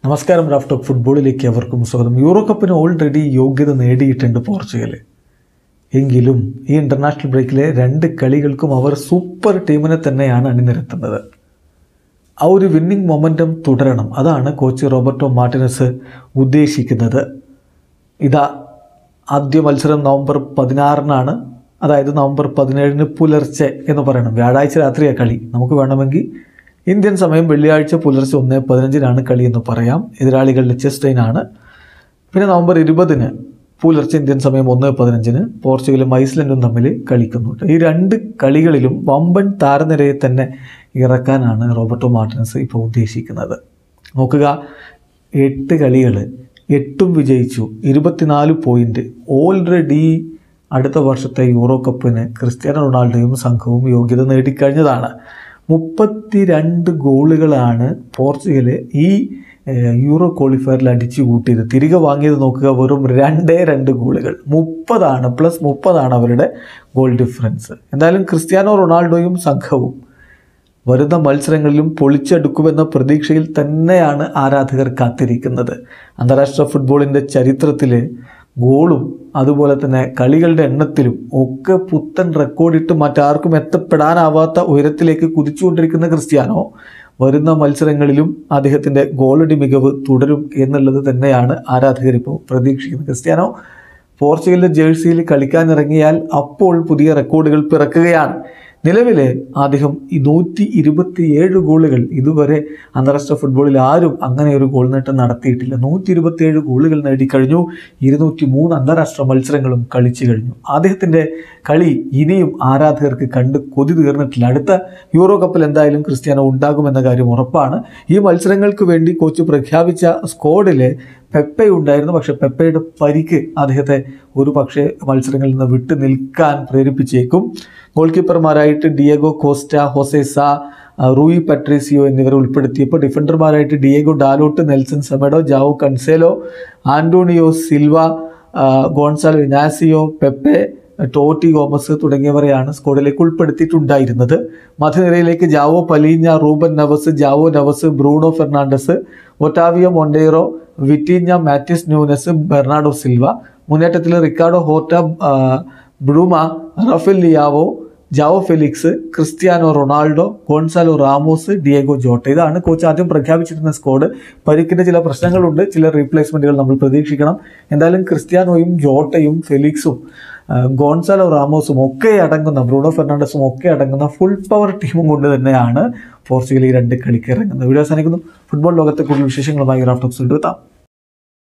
നമസ്കാരം Raf talk ഫുട്ബോളിലേക്ക് അവർക്കും സ്വാഗതം യൂറോ കപ്പിന് ഓൾറെഡി യോഗ്യത നേടിയിട്ടുണ്ട് പോർച്ചുഗൽ എങ്കിലും ഈ ഇൻ്റർനാഷണൽ ബ്രേക്കിലെ രണ്ട് കളികൾക്കും അവർ സൂപ്പർ ടീമിനെ തന്നെയാണ് അണിനിരത്തുന്നത് ആ ഒരു വിന്നിംഗ് മൊമെൻറ്റം തുടരണം അതാണ് കോച്ച് റോബർട്ടോ മാർട്ടിനസ് ഉദ്ദേശിക്കുന്നത് ഇതാ ആദ്യ മത്സരം നവംബർ പതിനാറിനാണ് അതായത് നവംബർ പതിനേഴിന് പുലർച്ചെ എന്ന് പറയണം വ്യാഴാഴ്ച രാത്രിയാണ് കളി നമുക്ക് വേണമെങ്കിൽ ഇന്ത്യൻ സമയം വെള്ളിയാഴ്ച പുലർച്ചെ ഒന്ന് പതിനഞ്ചിനാണ് കളി എന്ന് പറയാം എതിരാളികൾ ലിച്ചസ്റ്റൈനാണ് പിന്നെ നവംബർ ഇരുപതിന് പുലർച്ചെ ഇന്ത്യൻ സമയം ഒന്ന് പതിനഞ്ചിന് പോർച്ചുഗലും ഐസ്ലൻഡും തമ്മിൽ കളിക്കുന്നുണ്ട് ഈ രണ്ട് കളികളിലും വമ്പൻ താരനിരയെ തന്നെ ഇറക്കാനാണ് റോബർട്ടോ മാർട്ടിനസ് ഇപ്പോൾ ഉദ്ദേശിക്കുന്നത് നോക്കുക എട്ട് കളികൾ എട്ടും വിജയിച്ചു ഇരുപത്തിനാല് പോയിന്റ് ഓൾറെഡി അടുത്ത വർഷത്തെ യൂറോ കപ്പിന് ക്രിസ്ത്യാനോ റൊണാൾഡോയും സംഘവും യോഗ്യത നേടിക്കഴിഞ്ഞതാണ് മുപ്പത്തിരണ്ട് ഗോളുകളാണ് പോർച്ചുഗൽ ഈ ഏഹ്, യൂറോ ക്വാളിഫയറിൽ അടിച്ചു കൂട്ടിയത് തിരികെ വാങ്ങിയത് നോക്കുക വെറും രണ്ടേ രണ്ട് ഗോളുകൾ മുപ്പതാണ് പ്ലസ് മുപ്പതാണ് അവരുടെ ഗോൾ ഡിഫറൻസ് എന്തായാലും ക്രിസ്ത്യാനോ റൊണാൾഡോയും സംഘവും വരുന്ന മത്സരങ്ങളിലും പൊളിച്ചെടുക്കുമെന്ന പ്രതീക്ഷയിൽ തന്നെയാണ് ആരാധകർ കാത്തിരിക്കുന്നത് അന്താരാഷ്ട്ര ഫുട്ബോളിൻ്റെ ചരിത്രത്തിൽ ഗോളും അതുപോലെ തന്നെ കളികളുടെ എണ്ണത്തിലും ഒക്കെ പുത്തൻ റെക്കോർഡിട്ട് മറ്റാർക്കും എത്തപ്പെടാനാവാത്ത ഉയരത്തിലേക്ക് കുതിച്ചുകൊണ്ടിരിക്കുന്ന ക്രിസ്ത്യാനോ വരുന്ന മത്സരങ്ങളിലും അദ്ദേഹത്തിൻ്റെ ഗോളടി മികവ് തുടരും എന്നുള്ളത് തന്നെയാണ് ആരാധകർ ഇപ്പോൾ പ്രതീക്ഷിക്കുന്നത് ക്രിസ്ത്യാനോ പോർച്ചുഗലിൻ്റെ ജേഴ്സിയിൽ കളിക്കാനിറങ്ങിയാൽ അപ്പോൾ പുതിയ റെക്കോർഡുകൾ പിറക്കുകയാണ് നിലവിലെ അദ്ദേഹം ഈ നൂറ്റി ഇരുപത്തിയേഴ് ഗോളുകൾ ഇതുവരെ അന്താരാഷ്ട്ര ഫുട്ബോളിൽ ആരും അങ്ങനെ ഒരു ഗോൾ നേട്ടം നടത്തിയിട്ടില്ല നൂറ്റി ഇരുപത്തിയേഴ് ഗോളുകൾ നേടിക്കഴിഞ്ഞു ഇരുന്നൂറ്റി മൂന്ന് അന്താരാഷ്ട്ര മത്സരങ്ങളും കളിച്ചു കഴിഞ്ഞു അദ്ദേഹത്തിൻ്റെ കളി ഇനിയും ആരാധകർക്ക് കണ്ട് കൊതി തീർന്നിട്ടില്ല അടുത്ത യൂറോ കപ്പിൽ എന്തായാലും ക്രിസ്ത്യാനോ ഉണ്ടാകുമെന്ന കാര്യം ഉറപ്പാണ് ഈ മത്സരങ്ങൾക്ക് വേണ്ടി കോച്ച് പ്രഖ്യാപിച്ച സ്ക്വാഡിലെ പെപ്പെ ഉണ്ടായിരുന്നു പക്ഷെ പെപ്പയുടെ പരിക്ക് അദ്ദേഹത്തെ ഒരു പക്ഷേ മത്സരങ്ങളിൽ നിന്ന് വിട്ടു നിൽക്കാൻ പ്രേരിപ്പിച്ചേക്കും ഗോൾ കീപ്പർമാരായിട്ട് ഡിയേഗോ കോസ്റ്റ ഹൊസേസ ആ, റൂയി പട്രീസിയോ എന്നിവരെ ഉൾപ്പെടുത്തിയപ്പോൾ ഡിഫൻഡർമാരായിട്ട് Diogo Dalot Nelson Semedo Joao Cancelo Antonio Silva ആ, Goncalo Inacio Pepe Toti Gomes തുടങ്ങിയവരെയാണ് സ്ക്വാഡിലേക്ക് ഉൾപ്പെടുത്തിയിട്ടുണ്ടായിരുന്നത് മധ്യനിരയിലേക്ക് Joao Palhinha Ruben Neves Joao Neves Bruno Fernandes Otavio Monteiro Vitinha Matheus Nunes Bernardo Silva മുന്നേറ്റത്തിൽ റിക്കാർഡോ ഹോർട്ട ആ, Bruma Rafael Leao Joao Felix Cristiano Ronaldo Goncalo Ramos Diogo Jota ഇതാണ് coach ആദ്യം പ്രഖ്യാപിച്ചിരുന്ന squad പരിക്കിൻ്റെ ചില പ്രശ്നങ്ങളുണ്ട് ചില റീപ്ലേസ്മെൻറ്റുകൾ നമ്മൾ പ്രതീക്ഷിക്കണം എന്തായാലും ക്രിസ്ത്യാനോയും ജോട്ടയും ഫെലിക്സും ആ, ഗോൺസാലോ റാമോസും ഒക്കെ അടങ്ങുന്ന ബ്രൂണോ ഫെർണാണ്ടസും ഒക്കെ അടങ്ങുന്ന ഫുൾ പവർ ടീമും കൊണ്ട് തന്നെയാണ് പോർച്ചുഗൽ ഈ രണ്ട് കളിക്ക് ഇറങ്ങുന്നത് വീഡിയോ അവസാനിക്കുന്നു ഫുട്ബോൾ ലോകത്തെ കൂടുതൽ വിശേഷങ്ങളുമായി റാഫ്റ്റോക്സ് എടുത്താം